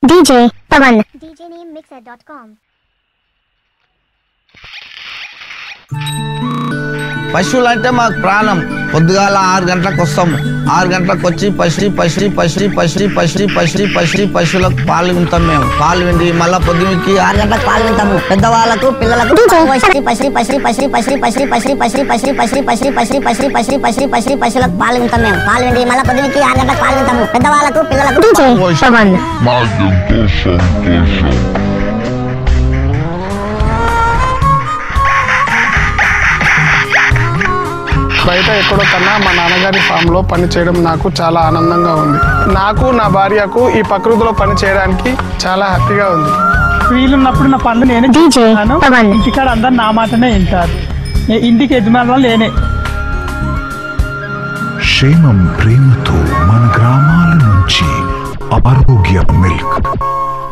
DJ Pawan. DJNameMixer.com. పశువులు అంటే మాకు ప్రాణం పొద్దుగాల ఆరు గంటలకు వస్తాము ఆరు గంటలకు వచ్చి పసి పసి పసి పసి పసి పసి పసి పశువులకు పాలు వింటాం మేము పాలు విండి మళ్ళా పొద్దుకి ఆరు గంటలకు పాలు వింటాము పెద్దవాళ్ళకు పిల్లలకు పసిరి పసిరి పసిరి పసిరి పసిరి పసిరి పసిరి పసిరి పసిరి పసిరి పసిరి పసిరి పసిరి పసిరి పసిరి పసిరి పశువులకు పాలు వింటాం మేము పాలు విండి మళ్ళా పొద్దుకి ఆరు గంటలకు పాలు వింటాము పెద్దవాళ్ళకు పిల్లలకు DJ Pawan. నాకెంతో సంతోషం బయట ఎక్కడో కన్నా మా నాన్నగారి ఫామ్ లో పని చేయడం నాకు చాలా ఆనందంగా ఉంది నాకు నా భార్యకు ఈ ప్రకృతిలో పని చేయడానికి చాలా హ్యాపీగా ఉంది వీలున్నప్పుడు నా పనులు నేనే DJ చేసుకుంటాను. Pawan. ఇంటికాడ అందరు నా మాటనే వింటారు నే- ఇంటికి యజమానులు నేనే క్షేమం ప్రేమతో మన గ్రామాల నుంచి ఆరోగ్య మిల్క్